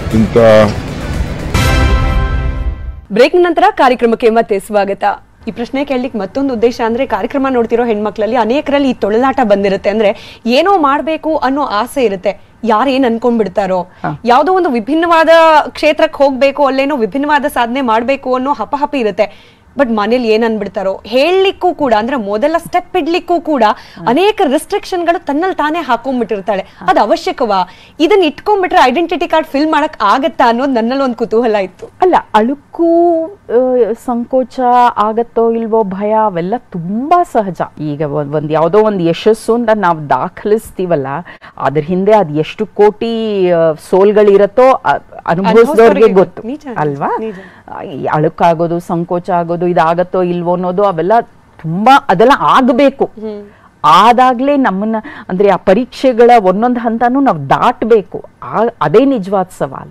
ಇಂಥ ಬ್ರೇಕ್ ನಂತರ ಕಾರ್ಯಕ್ರಮಕ್ಕೆ ಮತ್ತೆ ಸ್ವಾಗತ ಈ ಪ್ರಶ್ನೆ ಕೇಳಲಿಕ್ಕೆ ಮತ್ತೊಂದು ಉದ್ದೇಶ ಅಂದ್ರೆ ಕಾರ್ಯಕ್ರಮ ನೋಡ್ತಿರೋ ಹೆಣ್ಮಕ್ಳಲ್ಲಿ ಅನೇಕರಲ್ಲಿ ಈ ತೊಳಲಾಟ ಬಂದಿರುತ್ತೆ ಅಂದ್ರೆ ಏನೋ ಮಾಡ್ಬೇಕು ಅನ್ನೋ ಆಸೆ ಇರುತ್ತೆ ಯಾರು ಏನ್ ಅನ್ಕೊಂಡ್ಬಿಡ್ತಾರೋ ಯಾವ್ದೋ ಒಂದು ವಿಭಿನ್ನವಾದ ಕ್ಷೇತ್ರಕ್ಕೆ ಹೋಗ್ಬೇಕು ಅಲ್ಲೇನೋ ವಿಭಿನ್ನವಾದ ಸಾಧನೆ ಮಾಡ್ಬೇಕು ಅನ್ನೋ ಹಪಹಪಿ ಇರುತ್ತೆ ಬಟ್ ಮನೇಲಿ ಏನ್ ಅನ್ಬಿಡ್ತಾರೋ ಹೇಳಲಿಕ್ಕೂ ಕೂಡ ಅಂದ್ರೆ ಮೊದಲ ಸ್ಟೆಪ್ ಇಡ್ಲಿಕ್ಕೂ ಕೂಡ ಅನೇಕ ರೆಸ್ಟ್ರಿಕ್ಷನ್ ಗಳು ತನ್ನಲ್ಲಿ ತಾನೇ ಹಾಕೊಂಡ್ಬಿಟ್ಟಿರ್ತಾಳೆ ಅದು ಅವಶ್ಯಕವಾ ಇದನ್ನ ಇಟ್ಕೊಂಡ್ಬಿಟ್ರೆ ಐಡೆಂಟಿಟಿ ಕಾರ್ಡ್ ಫಿಲ್ ಮಾಡಕ್ ಆಗತ್ತಾ ಅನ್ನೋದು ನನ್ನಲ್ಲಿ ಒಂದು ಕುತೂಹಲ ಇತ್ತು ಅಲ್ಲ ಅಳುಕು ಆ, ಸಂಕೋಚ ಆಗತ್ತೋ ಇಲ್ವೋ ಭಯ ಅವೆಲ್ಲ ತುಂಬಾ ಸಹಜ ಈಗ ಒಂದ್ ಒಂದ್ ಯಾವ್ದೋ ಒಂದು ಯಶಸ್ಸು ಅಂತ ನಾವು ದಾಖಲಿಸ್ತೀವಲ್ಲ ಅದ್ರ ಹಿಂದೆ ಅದ್ ಎಷ್ಟು ಕೋಟಿ ಆ, ಸೋಲ್ಗಳಿರತ್ತೋ ಅ- ಅನುಭವಿಸಿದವ್ರಿಗೆ ಅನುಭವಿಸ್ದವ್ರಿಗೆ ಗೊತ್ತು ನಿಜ, ನಿಜ, ಅಲ್ವಾ ನಿಜ. ಆ, ಈ ಅಳುಕಾಗೋದು ಸಂಕೋಚ ಆಗೋದು ಇದಾಗತ್ತೋ ಇಲ್ವೋ ಅನ್ನೋದು ಅವೆಲ್ಲ ತುಂಬಾ ಅದೆಲ್ಲ ಆಗಬೇಕು ಆದಾಗ್ಲೇ ನಮ್ಮನ್ನ ಅಂದ್ರೆ ಆ ಪರೀಕ್ಷೆಗಳ ಒಂದೊಂದು ಹಂತನೂ ನಾವು ದಾಟಬೇಕು ಅದೇ ನಿಜವಾದ ಸವಾಲು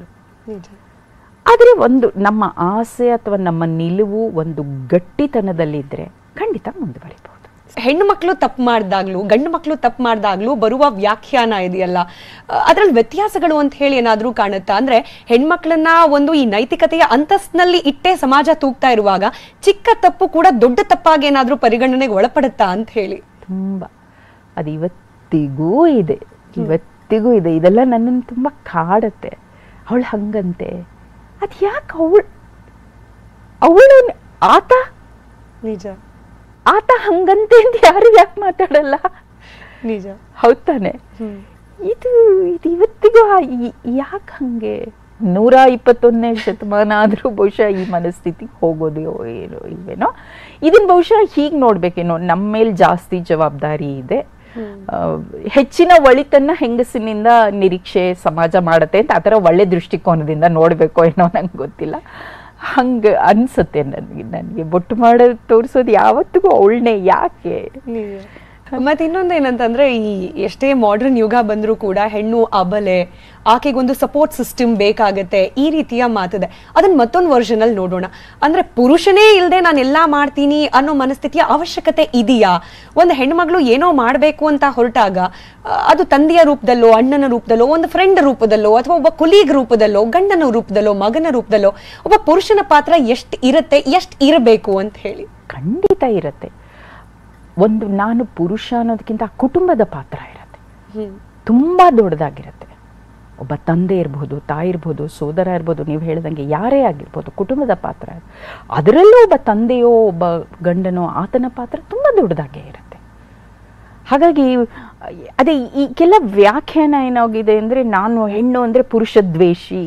ಆದರೆ ಒಂದು ನಮ್ಮ ಆಸೆ ಅಥವಾ ನಮ್ಮ ನಿಲುವು ಒಂದು ಗಟ್ಟಿತನದಲ್ಲಿದ್ರೆ ಖಂಡಿತ ಮುಂದುವರಿಬಹುದು ಹೆಣ್ಣು ಮಕ್ಕಳು ತಪ್ಪು ಮಾಡ್ದಾಗ್ಲೂ ಗಂಡು ಮಕ್ಕಳು ತಪ್ಪು ಮಾಡ್ದಾಗ್ಲೂ ಬರುವ ವ್ಯಾಖ್ಯಾನ ಇದೆಯಲ್ಲ ಅದ್ರಲ್ಲಿ ವ್ಯತ್ಯಾಸಗಳು ಅಂತ ಹೇಳಿ ಏನಾದ್ರೂ ಕಾಣುತ್ತಾ ಅಂದ್ರೆ ಹೆಣ್ಮಕ್ಳನ್ನ ಒಂದು ಈ ನೈತಿಕತೆಯ ಅಂತಸ್ತಿನಲ್ಲಿ ಇಟ್ಟೇ ಸಮಾಜ ತೂಗ್ತಾ ಇರುವಾಗ ಚಿಕ್ಕ ತಪ್ಪು ಕೂಡ ದೊಡ್ಡ ತಪ್ಪಾಗಿ ಏನಾದ್ರೂ ಪರಿಗಣನೆಗೆ ಒಳಪಡುತ್ತಾ ಅಂತ ಹೇಳಿ ತುಂಬ ಅದು ಇವತ್ತಿಗೂ ಇದೆ ಇವತ್ತಿಗೂ ಇದೆ ಇದೆಲ್ಲ ನನ್ನನ್ನು ತುಂಬ ಕಾಡತ್ತೆ ಅವಳು ಹಂಗಂತೆ ಅದು ಯಾಕೆ ಅವಳು ಅವಳು ಆತ ನಿಜ ಆತ ಹಂಗಂತೆ ಅಂತ ಯಾರು ಯಾಕೆ ಮಾತಾಡಲ್ಲ ನಿಜ ಹೌದ್ ತಾನೆ ಇದು ಇದು ಇವತ್ತಿಗೂ ಯಾಕೆ ಹಂಗೆ ನೂರ ಇಪ್ಪತ್ತೊಂದನೇ ಶತಮಾನ ಆದರೂ ಬಹುಶಃ ಈ ಮನಸ್ಥಿತಿಗೆ ಹೋಗೋದು ಏನೋ ಇಲ್ವೇನೋ ಇದನ್ನ ಬಹುಶಃ ಹೀಗೆ ನೋಡ್ಬೇಕೇನೋ ನಮ್ಮ ಮೇಲೆ ಜಾಸ್ತಿ ಜವಾಬ್ದಾರಿ ಇದೆ ಆ, ಹೆಚ್ಚಿನ ಒಳಿತನ್ನ ಹೆಂಗಸಿನಿಂದ ನಿರೀಕ್ಷೆ ಸಮಾಜ ಮಾಡತ್ತೆ ಅಂತ ಆ ಥರ ಒಳ್ಳೆ ದೃಷ್ಟಿಕೋನದಿಂದ ನೋಡಬೇಕೋ ಏನೋ ನಂಗೆ ಗೊತ್ತಿಲ್ಲ ಹಂಗೆ ಅನ್ಸುತ್ತೆ ನನಗೆ ನನಗೆ ಬೊಟ್ಟು ಮಾಡೋದು ತೋರಿಸೋದು ಯಾವತ್ತಿಗೂ ಅವಳನ್ನೇ ಯಾಕೆ ಮತ್ತೆ ಇನ್ನೊಂದು ಏನಂತಂದ್ರೆ ಈ ಎಷ್ಟೇ ಮಾಡರ್ನ್ ಯುಗ ಬಂದ್ರೂ ಕೂಡ ಹೆಣ್ಣು ಅಬಲೆ ಆಕೆಗೊಂದು ಸಪೋರ್ಟ್ ಸಿಸ್ಟಮ್ ಬೇಕಾಗತ್ತೆ ಈ ರೀತಿಯ ಮಾತಿದೆ ಅದನ್ನ ಮತ್ತೊಂದು ವರ್ಷನ್ ಅಲ್ಲಿ ನೋಡೋಣ ಅಂದ್ರೆ ಪುರುಷನೇ ಇಲ್ಲದೆ ನಾನು ಎಲ್ಲಾ ಮಾಡ್ತೀನಿ ಅನ್ನೋ ಮನಸ್ಥಿತಿಯ ಅವಶ್ಯಕತೆ ಇದೆಯಾ ಒಂದು ಹೆಣ್ಮಗಳು ಏನೋ ಮಾಡಬೇಕು ಅಂತ ಹೊರಟಾಗ ಆ, ಅದು ತಂದೆಯ ರೂಪದಲ್ಲೋ ಅಣ್ಣನ ರೂಪದಲ್ಲೋ ಒಂದು ಫ್ರೆಂಡ್ ರೂಪದಲ್ಲೋ ಅಥವಾ ಒಬ್ಬ ಕೊಲೀಗ್ ರೂಪದಲ್ಲೋ ಗಂಡನ ರೂಪದಲ್ಲೋ ಮಗನ ರೂಪದಲ್ಲೋ ಒಬ್ಬ ಪುರುಷನ ಪಾತ್ರ ಎಷ್ಟು ಇರುತ್ತೆ ಎಷ್ಟು ಇರಬೇಕು ಅಂತ ಹೇಳಿ ಖಂಡಿತ ಇರುತ್ತೆ ಒಂದು ನಾನು ಪುರುಷ ಅನ್ನೋದಕ್ಕಿಂತ ಆ ಕುಟುಂಬದ ಪಾತ್ರ ಇರುತ್ತೆ ತುಂಬ ದೊಡ್ಡದಾಗಿರುತ್ತೆ ಒಬ್ಬ ತಂದೆ ಇರ್ಬೋದು ತಾಯಿ ಇರ್ಬೋದು ಸೋದರ ಇರ್ಬೋದು ನೀವು ಹೇಳ್ದಂಗೆ ಯಾರೇ ಆಗಿರ್ಬೋದು ಕುಟುಂಬದ ಪಾತ್ರ ಅದರಲ್ಲೂ ಒಬ್ಬ ತಂದೆಯೋ ಒಬ್ಬ ಗಂಡನೋ ಆತನ ಪಾತ್ರ ತುಂಬ ದೊಡ್ಡದಾಗೇ ಇರುತ್ತೆ ಹಾಗಾಗಿ ಅದೇ ಈ ಕೆಲ ವ್ಯಾಖ್ಯಾನ ಏನಾಗಿದೆ ಅಂದರೆ ನಾನು ಹೆಣ್ಣು ಅಂದರೆ ಪುರುಷ ದ್ವೇಷಿ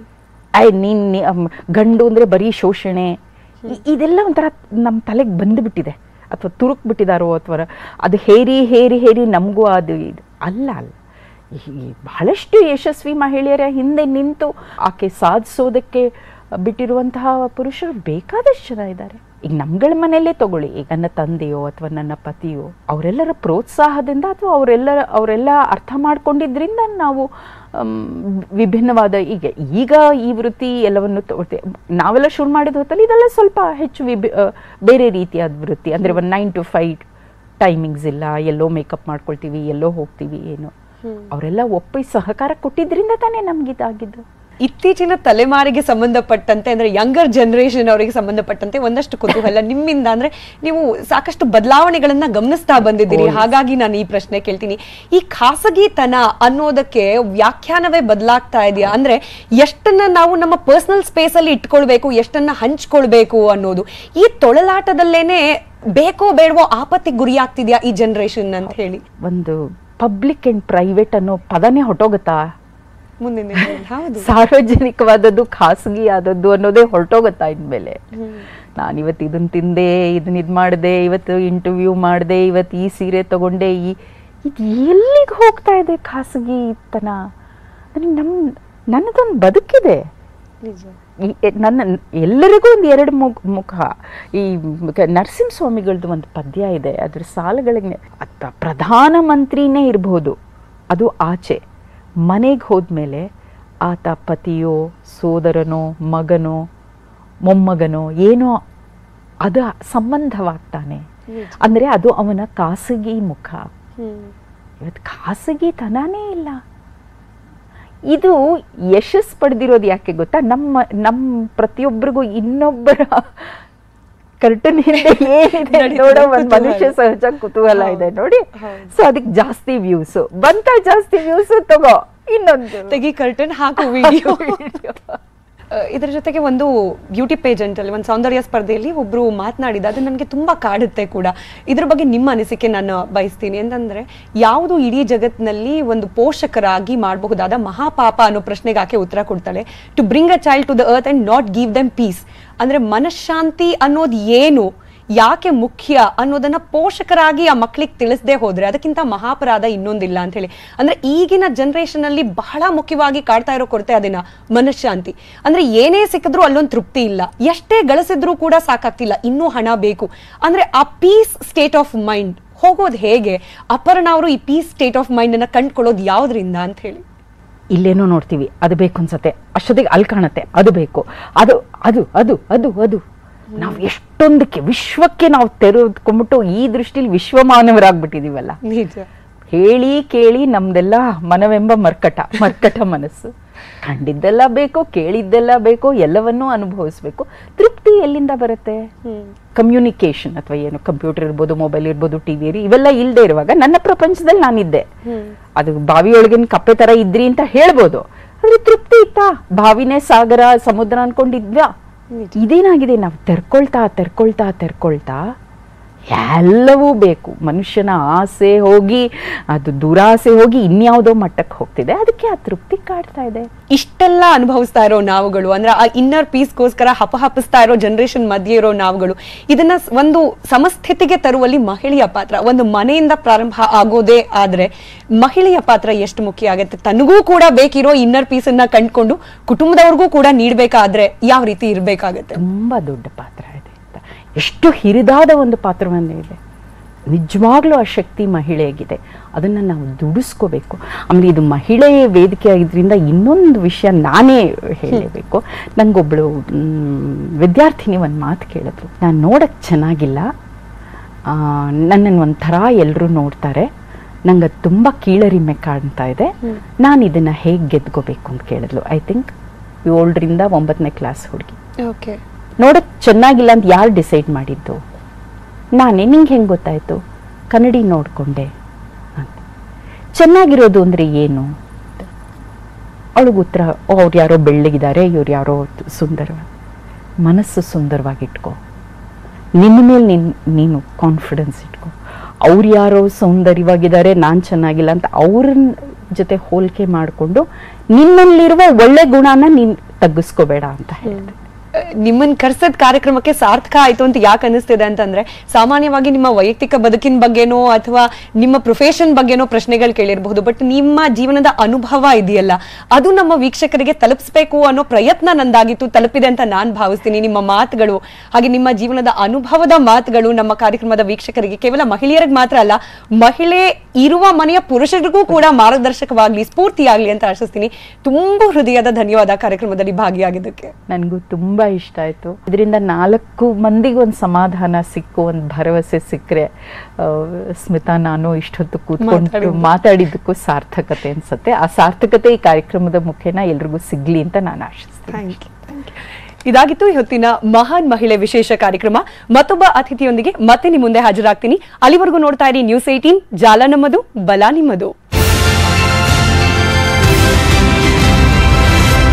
ಐ ನೀನ್ ನೀ- ಅಮ್, ಗಂಡು ಅಂದ್ರೆ ಬರೀ ಶೋಷಣೆ ಇ- ಇದೆಲ್ಲ ಒಂಥರ ನಮ್ಮ ತಲೆಗೆ ಬಂದುಬಿಟ್ಟಿದೆ ಅಥವಾ ತುರುಕ್ ಬಿಟ್ಟಿದಾರೋ ಅಥವಾ ಅದು ಹೇರಿ ಹೇರಿ ಹೇರಿ ನಮಗೂ ಅದು ಇದು ಅಲ್ಲ ಅಲ್ಲ ಈ- ಈ ಬಹಳಷ್ಟು ಯಶಸ್ವಿ ಮಹಿಳೆಯರ ಹಿಂದೆ ನಿಂತು ಆಕೆ ಸಾಧಿಸೋದಕ್ಕೆ ಬಿಟ್ಟಿರುವಂತಹ ಪುರುಷರು ಬೇಕಾದಷ್ಟು ಜನ ಇದ್ದಾರೆ ಈಗ ನಮ್ಗಳ ಮನೆಯಲ್ಲೇ ತಗೊಳ್ಳಿ ಈಗ ನನ್ನ ತಂದೆಯೋ ಅಥವಾ ನನ್ನ ಪತಿಯೋ ಅವರೆಲ್ಲರ ಪ್ರೋತ್ಸಾಹದಿಂದ ಅಥವಾ ಅವರೆಲ್ಲರ ಅವರೆಲ್ಲ ಅರ್ಥ ಮಾಡ್ಕೊಂಡಿದ್ರಿಂದ ನಾವು ಆಮ್, ವಿಭಿನ್ನವಾದ ಈಗ ಈಗ ಈ ವೃತ್ತಿ ಎಲ್ಲವನ್ನು ತಗೊಳ್ತೇವೆ ನಾವೆಲ್ಲ ಶುರು ಮಾಡಿದ ಹೊತ್ತಲ್ಲಿ ಇದೆಲ್ಲ ಸ್ವಲ್ಪ ಹೆಚ್ಚು ವಿಭಿ ಆ, ಬೇರೆ ರೀತಿಯಾದ ವೃತ್ತಿ ಅಂದರೆ ಒಂದು ನೈನ್ ಟು ಫೈವ್ ಟೈಮಿಂಗ್ಸ್ ಇಲ್ಲ ಎಲ್ಲೋ ಮೇಕಪ್ ಮಾಡ್ಕೊಳ್ತೀವಿ ಎಲ್ಲೋ ಹೋಗ್ತೀವಿ ಏನು ಅವರೆಲ್ಲ ಒಪ್ಪಿ ಸಹಕಾರ ಕೊಟ್ಟಿದ್ರಿಂದ ತಾನೇ ನಮ್ಗಿದಾಗಿದ್ದು ಇತ್ತೀಚಿನ ತಲೆಮಾರಿಗೆ ಸಂಬಂಧಪಟ್ಟಂತೆ ಅಂದ್ರೆ ಯಂಗರ್ ಜನರೇಷನ್ ಅವರಿಗೆ ಸಂಬಂಧಪಟ್ಟಂತೆ ಒಂದಷ್ಟು ಕುತೂಹಲ ನಿಮ್ಮಿಂದ ಅಂದ್ರೆ ನೀವು ಸಾಕಷ್ಟು ಬದಲಾವಣೆಗಳನ್ನ ಗಮನಿಸ್ತಾ ಬಂದಿದ್ದೀರಿ ಹಾಗಾಗಿ ನಾನು ಈ ಪ್ರಶ್ನೆ ಕೇಳ್ತೀನಿ ಈ ಖಾಸಗಿತನ ಅನ್ನೋದಕ್ಕೆ ವ್ಯಾಖ್ಯಾನವೇ ಬದಲಾಗ್ತಾ ಇದೆಯಾ ಅಂದ್ರೆ ಎಷ್ಟನ್ನ ನಾವು ನಮ್ಮ ಪರ್ಸನಲ್ ಸ್ಪೇಸ್ ಅಲ್ಲಿ ಇಟ್ಕೊಳ್ಬೇಕು ಎಷ್ಟನ್ನ ಹಂಚ್ಕೊಳ್ಬೇಕು ಅನ್ನೋದು ಈ ತೊಳಲಾಟದಲ್ಲೇನೆ ಬೇಕೋ ಬೇಡವೋ ಆಪತ್ತಿಗೆ ಗುರಿಯಾಗ್ತಿದ್ಯಾ ಈ ಜನರೇಷನ್ ಅಂತ ಹೇಳಿ ಒಂದು ಪಬ್ಲಿಕ್ ಆ್ಯಂಡ್ ಪ್ರೈವೇಟ್ ಅನ್ನೋ ಪದನೇ ಹೊಟ್ಟೋಗುತ್ತಾ ಮುಂದಿನ ದಿನಗಳಲ್ಲಿ. ಹೌದು ಸಾರ್ವಜನಿಕವಾದದ್ದು ಖಾಸಗಿ ಆದದ್ದು ಅನ್ನೋದೇ ಹೊರಟೋಗುತ್ತಾ ಇನ್ಮೇಲೆ ನಾನು ಇವತ್ತು ಇದನ್ನ ತಿಂದೆ ಇದನ್ನ ಇದು ಮಾಡಿದೆ ಇವತ್ತು ಇಂಟರ್ವ್ಯೂ ಮಾಡಿದೆ ಇವತ್ತು ಈ ಸೀರೆ ತಗೊಂಡೆ ಈ ಇದು ಎಲ್ಲಿಗೆ ಹೋಗ್ತಾ ಇದೆ ಖಾಸಗಿತನ ನನಗೆ ನಮ್ಮ ನನ್ನದೊಂದು ಬದುಕಿದೆ ನಿಜ ಈ- ಎ- ನನ್ನ ಎಲ್ಲರಿಗೂ ಒಂದು ಎರಡು ಮುಖ ಮುಖ ಈ ಕ- ನರಸಿಂಹಸ್ವಾಮಿಗಳದ್ದು ಒಂದು ಪದ್ಯ ಇದೆ ಅದ್ರ ಸಾಲಗಳಿಗೆ ಅತ್ತ ಪ್ರಧಾನಮಂತ್ರಿನೇ ಇರಬಹುದು ಅದು ಆಚೆ ಮನೆಗೆ ಹೋದ್ಮೇಲೆ ಆತ ಪತಿಯೋ ಸೋದರನೋ ಮಗನೋ ಮೊಮ್ಮಗನೋ ಏನೋ ಅದು ಸಂಬಂಧವಾಗ್ತಾನೆ ಅಂದರೆ ಅದು ಅವನ ಖಾಸಗಿ ಮುಖ ಹ್ಮ್ ಇವತ್ತು ಖಾಸಗಿತನನೇ ಇಲ್ಲ ಇದು ಯಶಸ್ ಪಡೆದಿರೋದು ಯಾಕೆ ಗೊತ್ತಾ ನಮ್ಮ ನಮ್ಮ ಪ್ರತಿಯೊಬ್ಬರಿಗೂ ಇನ್ನೊಬ್ಬರ ಕರ್ಟನ್ ಹಿಂದೆ ಏನಿದೆ ನಡೀತಿದೆ ನೋಡೋ ಒಂದು ಕುತೂಹಲ. ಮನುಷ್ಯ ಸಹಜ ಕುತೂಹಲ ಇದೆ ನೋಡಿ ಹೌದು. ಸೊ ಅದಕ್ಕೆ ಜಾಸ್ತಿ ವ್ಯೂಸ್ ಬಂತ ಜಾಸ್ತಿ ವ್ಯೂಸ್ ತಗೋ ಇನ್ನೊಂದು ತೆಗಿ ಕರ್ಟನ್ ಹಾಕು ವಿಡಿಯೋ ಇದರ ಜೊತೆಗೆ ಒಂದು ಬ್ಯೂಟಿ ಪೇಜೆಂಟ್ ಅಲ್ಲಿ ಒಂದು ಸೌಂದರ್ಯ ಸ್ಪರ್ಧೆಯಲ್ಲಿ ಒಬ್ರು ಮಾತನಾಡಿದ ಅದು ನನಗೆ ತುಂಬಾ ಕಾಡುತ್ತೆ ಕೂಡ ಇದ್ರ ಬಗ್ಗೆ ನಿಮ್ಮ ಅನಿಸಿಕೆ ನಾನು ಬಯಸ್ತೀನಿ ಅಂತಂದ್ರೆ ಯಾವುದು ಇಡೀ ಜಗತ್ತಿನಲ್ಲಿ ಒಂದು ಪೋಷಕರಾಗಿ ಮಾಡಬಹುದಾದ ಮಹಾಪಾಪ ಅನ್ನೋ ಪ್ರಶ್ನೆಗೆ ಆಕೆ ಉತ್ತರ ಕೊಡ್ತಾಳೆ to bring a child to the earth and not give them peace ಅಂದ್ರೆ ಮನಃಶಾಂತಿ ಅನ್ನೋದು ಏನು ಯಾಕೆ ಮುಖ್ಯ ಅನ್ನೋದನ್ನ ಪೋಷಕರಾಗಿ ಆ ಮಕ್ಕಳಿಗೆ ತಿಳಿಸದೆ ಹೋದ್ರೆ ಅದಕ್ಕಿಂತ ಮಹಾಪರಾಧ ಇನ್ನೊಂದಿಲ್ಲ ಅಂತ ಹೇಳಿ ಅಂದ್ರೆ ಈಗಿನ ಜನರೇಷನ್ ಅಲ್ಲಿ ಬಹಳ ಮುಖ್ಯವಾಗಿ ಕಾಡ್ತಾ ಇರೋ ಕೊರತೆ ಅದನ್ನ ಮನಃಶಾಂತಿ ಅಂದ್ರೆ ಏನೇ ಸಿಕ್ಕಿದ್ರು ಅಲ್ಲೊಂದು ತೃಪ್ತಿ ಇಲ್ಲ ಎಷ್ಟೇ ಗಳಿಸಿದ್ರೂ ಕೂಡ ಸಾಕಾಗ್ತಿಲ್ಲ ಇನ್ನೂ ಹಣ ಬೇಕು ಅಂದ್ರೆ ಆ ಪೀಸ್ ಸ್ಟೇಟ್ ಆಫ್ ಮೈಂಡ್ ಹೋಗೋದು ಹೇಗೆ ಅಪರ್ಣ ಅವರು ಈ ಪೀಸ್ ಸ್ಟೇಟ್ ಆಫ್ ಮೈಂಡ್ ಅನ್ನ ಕಂಡ್ಕೊಳ್ಳೋದು ಯಾವ್ದ್ರಿಂದ ಅಂತ ಹೇಳಿ ಇಲ್ಲೇನೋ ನೋಡ್ತೀವಿ ಅದು ಬೇಕು ಅನ್ಸತ್ತೆ ಅಷ್ಟೊತ್ತಿಗೆ ಅಲ್ಲಿ ಕಾಣತ್ತೆ ಅದು ಬೇಕು ಅದು ಅದು ಅದು ಅದು ಅದು ನಾವು ಎಷ್ಟೊಂದಕ್ಕೆ ವಿಶ್ವಕ್ಕೆ ನಾವು ತೆರೆದುಕೊಂಡ್ಬಿಟ್ಟು ಈ ದೃಷ್ಟಿಲಿ ವಿಶ್ವಮಾನವರಾಗ್ಬಿಟ್ಟಿದೀವಲ್ಲ ನಿಜ ಹೇಳಿ ಕೇಳಿ ನಮ್ದೆಲ್ಲ ಮನವೆಂಬ ಮರ್ಕಟ ಮರ್ಕಟ ಮನಸ್ಸು ಕಂಡಿದ್ದೆಲ್ಲ ಬೇಕು ಕೇಳಿದ್ದೆಲ್ಲ ಬೇಕು ಎಲ್ಲವನ್ನೂ ಅನುಭವಿಸ್ಬೇಕು ತೃಪ್ತಿ ಎಲ್ಲಿಂದ ಬರುತ್ತೆ ಹ್ಮ್ ಕಮ್ಯುನಿಕೇಶನ್ ಅಥವಾ ಏನು ಕಂಪ್ಯೂಟರ್ ಇರ್ಬೋದು ಮೊಬೈಲ್ ಇರ್ಬೋದು ಟಿವಿ ಇವೆಲ್ಲ ಇಲ್ಲದೆ ಇರುವಾಗ ನನ್ನ ಪ್ರಪಂಚದಲ್ಲಿ ನಾನಿದ್ದೆ ಹ್ಮ್ ಅದು ಬಾವಿಯೊಳಗಿನ ಕಪ್ಪೆ ತರ ಇದ್ರಿ ಅಂತ ಹೇಳ್ಬೋದು ಆದ್ರೆ ತೃಪ್ತಿ ಇತ್ತಾ ಬಾವಿನೇ ಸಾಗರ ಸಮುದ್ರ ಅನ್ಕೊಂಡಿದ್ವಾ ನಿಜ. ಇದೇನಾಗಿದೆ ನಾವು ತೆರ್ಕೊಳ್ತಾ ತೆರ್ಕೊಳ್ತಾ ತೆರ್ಕೊಳ್ತಾ ಎಲ್ಲವೂ ಬೇಕು ಮನುಷ್ಯನ ಆಸೆ ಹೋಗಿ ಅದು ದುರಾಸೆ ಹೋಗಿ ಇನ್ಯಾವುದೋ ಮಟ್ಟಕ್ಕೆ ಹೋಗ್ತಿದೆ ಅದಕ್ಕೆ ಆ ತೃಪ್ತಿ ಕಾಡ್ತಾ ಇದೆ ಇಷ್ಟೆಲ್ಲ ಅನುಭವಿಸ್ತಾ ಇರೋ ನಾವುಗಳು ಅಂದ್ರೆ ಆ ಇನ್ನರ್ ಪೀಸ್ಗೋಸ್ಕರ ಹಪಹಪಿಸ್ತಾ ಇರೋ ಜನರೇಷನ್ ಮಧ್ಯೆ ಇರೋ ನಾವುಗಳು ಇದನ್ನ ಸ್- ಒಂದು ಸಮಸ್ಥಿತಿಗೆ ತರುವಲ್ಲಿ ಮಹಿಳೆಯ ಪಾತ್ರ ಒಂದು ಮನೆಯಿಂದ ಪ್ರಾರಂಭ ಆಗೋದೇ ಆದ್ರೆ ಮಹಿಳೆಯ ಪಾತ್ರ ಎಷ್ಟು ಮುಖ್ಯ ಆಗುತ್ತೆ ತನಗೂ ಕೂಡ ಬೇಕಿರೋ ಇನ್ನರ್ ಪೀಸ್ ಅನ್ನ ಕಂಡ್ಕೊಂಡು ಕುಟುಂಬದವ್ರಿಗೂ ಕೂಡ ನೀಡ್ಬೇಕಾದ್ರೆ ಯಾವ ರೀತಿ ಇರ್ಬೇಕಾಗತ್ತೆ ತುಂಬಾ ದೊಡ್ಡ ಪಾತ್ರ ಇದೆ ಅಂತ ಎಷ್ಟು ಹಿರಿದಾದ ಒಂದು ಪಾತ್ರವನ್ನೇ ಇದೆ ನಿಜವಾಗ್ಲೂ ಆ ಶಕ್ತಿ ಮಹಿಳೆಗಿದೆ ಅದನ್ನ ನಾವು ದುಡಿಸ್ಕೋಬೇಕು ಆಮೇಲೆ ಇದು ಮಹಿಳೆ ವೇದಿಕೆ ಆಗಿದ್ರಿಂದ ಇನ್ನೊಂದು ವಿಷಯ ನಾನೇ ಹೇಳಬೇಕು ನಂಗೊಬ್ಳು ಮ್, ವಿದ್ಯಾರ್ಥಿನಿ ಒಂದು ಮಾತು ಕೇಳಿದ್ರು ನಾನು ನೋಡಕ್ ಚೆನ್ನಾಗಿಲ್ಲ ನನ್ನನ್ನು ಒಂಥರ ಎಲ್ಲರೂ ನೋಡ್ತಾರೆ ನಂಗೆ ಅದು ತುಂಬ ಕೀಳರಿಮೆ ಕಾಣ್ತಾ ಇದೆ ನಾನು ಇದನ್ನ ಹೇಗೆ ಗೆದ್ಕೋಬೇಕು ಅಂತ ಕೇಳಿದ್ಲು ಐ ಥಿಂಕ್ ಏಳರಿಂದ ಒಂಬತ್ತನೇ ಕ್ಲಾಸ್ ಹುಡುಗಿ ಓಕೆ ನೋಡಕ್ ಚೆನ್ನಾಗಿಲ್ಲ ಅಂತ ಯಾರು ಡಿಸೈಡ್ ಮಾಡಿದ್ದು ನಾನೇ ನಿಂಗೆ ಹೆಂಗೆ ಗೊತ್ತಾಯ್ತು ಕನ್ನಡಿ ನೋಡ್ಕೊಂಡೆ ಅಂತ ಚೆನ್ನಾಗಿರೋದು ಅಂದ್ರೆ ಏನು ಅವಳಿಗೆ ಉತ್ತರ ಅವ್ರು ಯಾರೋ ಬೆಳ್ಳಗಿದ್ದಾರೆ ಇವ್ರು ಯಾರೋ ಸುಂದರ ಮನಸ್ಸು ಸುಂದರವಾಗಿಟ್ಕೋ ನಿನ್ನ ಮೇಲೆ ನೀನ್ ನೀನು ಕಾನ್ಫಿಡೆನ್ಸ್ ಇಟ್ಕೋ ಅವ್ರು ಯಾರೋ ಸೌಂದರ್ಯವಾಗಿದ್ದಾರೆ ನಾನು ಚೆನ್ನಾಗಿಲ್ಲ ಅಂತ ಅವ್ರ ಜೊತೆ ಹೋಲಿಕೆ ಮಾಡಿಕೊಂಡು ನಿನ್ನಲ್ಲಿರುವ ಒಳ್ಳೆ ಗುಣನ ನೀನು ತಗ್ಗಿಸ್ಕೋಬೇಡ ಅಂತ ಹೇಳಿದೆ ನಿಮ್ಮನ್ನ ಕರ್ಸದ್ ಕಾರ್ಯಕ್ರಮಕ್ಕೆ ಸಾರ್ಥಕ ಆಯ್ತು ಅಂತ ಯಾಕೆ ಅನಿಸ್ತಿದೆ ಅಂತಂದ್ರೆ ಸಾಮಾನ್ಯವಾಗಿ ನಿಮ್ಮ ವೈಯಕ್ತಿಕ ಬದುಕಿನ ಬಗ್ಗೆನೋ ಅಥವಾ ನಿಮ್ಮ ಪ್ರೊಫೆಷನ್ ಬಗ್ಗೆನೋ ಪ್ರಶ್ನೆಗಳು ಕೇಳಿರಬಹುದು ಬಟ್ ನಿಮ್ಮ ಜೀವನದ ಅನುಭವ ಇದೆಯಲ್ಲ ಅದು ನಮ್ಮ ವೀಕ್ಷಕರಿಗೆ ತಲುಪಿಸ್ಬೇಕು ಅನ್ನೋ ಪ್ರಯತ್ನ ನಂದಾಗಿತ್ತು ತಲುಪಿದೆ ಅಂತ ನಾನ್ ಭಾವಿಸ್ತೀನಿ ನಿಮ್ಮ ಮಾತುಗಳು ಹಾಗೆ ನಿಮ್ಮ ಜೀವನದ ಅನುಭವದ ಮಾತುಗಳು ನಮ್ಮ ಕಾರ್ಯಕ್ರಮದ ವೀಕ್ಷಕರಿಗೆ ಕೇವಲ ಮಹಿಳೆಯರಿಗೆ ಮಾತ್ರ ಅಲ್ಲ ಮಹಿಳೆ ಇರುವ ಮನೆಯ ಪುರುಷರಿಗೂ ಕೂಡ ಮಾರ್ಗದರ್ಶಕವಾಗ್ಲಿ ಸ್ಫೂರ್ತಿಯಾಗ್ಲಿ ಅಂತ ಆಶಿಸ್ತೀನಿ ತುಂಬಾ ಹೃದಯದ ಧನ್ಯವಾದ ಕಾರ್ಯಕ್ರಮದಲ್ಲಿ ಭಾಗಿಯಾಗಿದ್ದಕ್ಕೆ ನನಗೂ ತುಂಬಾ ಇಷ್ಟ ಆಯ್ತು ಇದರಿಂದ ನಾಲ್ಕು ಮಂದಿಗೆ ಒಂದು ಸಮಾಧಾನ ಸಿಕ್ಕು ಒಂದು ಭರವಸೆ ಸಿಕ್ಕರೆ ಆ, ಸ್ಮಿತಾ ನಾನು ಇಷ್ಟೊತ್ತು ಕೂತ್ಕೊಂಡು ಮಾತಾಡಿದ್ದು. ಮಾತಾಡಿದ್ದಕ್ಕೂ ಸಾರ್ಥಕತೆ ಅನ್ಸುತ್ತೆ ಆ ಸಾರ್ಥಕತೆ ಈ ಕಾರ್ಯಕ್ರಮದ ಮುಖೇನ ಎಲ್ರಿಗೂ ಸಿಗ್ಲಿ ಅಂತ ನಾನು ಆಶಿಸ್ತೀನಿ ಥ್ಯಾಂಕ್ ಯು ಇದಾಗಿತ್ತು ಇವತ್ತಿನ ಮಹಾನ್ ಮಹಿಳೆ ವಿಶೇಷ ಕಾರ್ಯಕ್ರಮ ಮತ್ತೊಬ್ಬ ಅತಿಥಿಯೊಂದಿಗೆ ಮತ್ತೆ ನಿಮ್ಮ ಮುಂದೆ ಹಾಜರಾಗ್ತೀನಿ ಅಲ್ಲಿವರೆಗೂ ನೋಡ್ತಾ ಇರಿ ನ್ಯೂಸ್ ಏಟೀನ್ ಜಾಲ ನಮ್ಮದು ಬಲ ನಿಮ್ಮದು